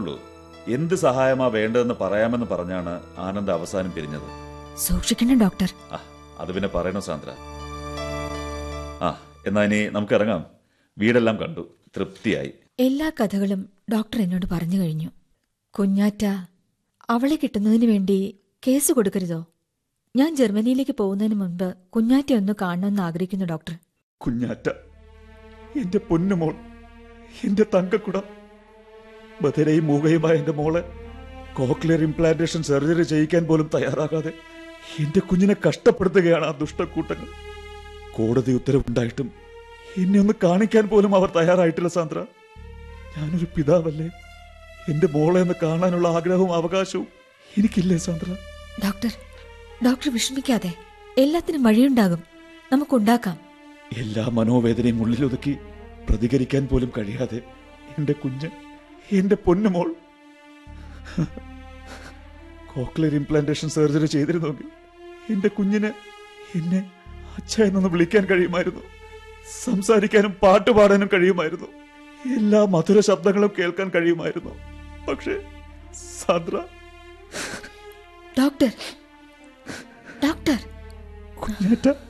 ഉള്ളൂ എന്ത് സഹായമാ വേണ്ടതെന്ന് പറയാമെന്ന് പറഞ്ഞാണ് ആനന്ദ് അവസാനം പിരിഞ്ഞത് സൂക്ഷിക്കണം ഡോക്ടർ ആ അത് പിന്നെ പറയണോ സാന്ദ്ര ആ എന്നാ ഇനി നമുക്ക് ഇറങ്ങാം വീടെല്ലാം കണ്ടു തൃപ്തിയായി എല്ലാ കഥകളും ഡോക്ടർ എന്നോട് പറഞ്ഞു കഴിഞ്ഞു കുഞ്ഞാറ്റ അവളെ കിട്ടുന്നതിന് വേണ്ടി കേസ് കൊടുക്കരുതോ ഞാൻ ജർമ്മനിയിലേക്ക് പോകുന്നതിന് മുൻപ് കുഞ്ഞാറ്റ ഒന്ന് കാണണമെന്ന് ആഗ്രഹിക്കുന്നു ഡോക്ടർ കുഞ്ഞാറ്റ എന്റെ പൊന്നുമോൾ എന്റെ തങ്കക്കുടം ബധിരയും മൂകയുമായ എന്റെ മോളെ കോക്ലിയർ ഇംപ്ലാന്റേഷൻ സർജറി ചെയ്യിക്കാൻ പോലും തയ്യാറാകാതെ എന്റെ കുഞ്ഞിനെ കഷ്ടപ്പെടുത്തുകയാണ് ആ ദുഷ്ടക്കൂട്ടങ്ങൾ കോടതി ഉത്തരവുണ്ടായിട്ടും എന്നെ ഒന്ന് കാണിക്കാൻ പോലും അവർ തയ്യാറായിട്ടില്ല സാന്ദ്ര ഞാനൊരു പിതാവല്ലേ എന്റെ മോളെ ഒന്ന് കാണാനുള്ള ആഗ്രഹവും അവകാശവും എനിക്കില്ലേ സാന്ദ്ര ഡോക്ടർ ഡോക്ടർ വിഷമിക്കാതെ എല്ലാത്തിനും വഴിയുണ്ടാകും നമുക്കുണ്ടാക്കാം എല്ലാ മനോവേദനയും ഉള്ളിലൊതുക്കി പ്രതികരിക്കാൻ പോലും കഴിയാതെ എന്റെ കുഞ്ഞ് എന്റെ പൊന്നുമോൾ കോക്ലിയർ ഇംപ്ലാന്റേഷൻ സർജറി ചെയ്തിരുന്നെങ്കിൽ എന്റെ കുഞ്ഞിന് എന്നെ അച്ഛ എന്നൊന്ന് വിളിക്കാൻ കഴിയുമായിരുന്നു സംസാരിക്കാനും പാട്ട് പാടാനും കഴിയുമായിരുന്നു എല്ലാ മധുര ശബ്ദങ്ങളും കേൾക്കാൻ കഴിയുമായിരുന്നു പക്ഷേ സാന്ദ്ര ഡോക്ടർ ഡോക്ടർ കുഞ്ഞേറ്റ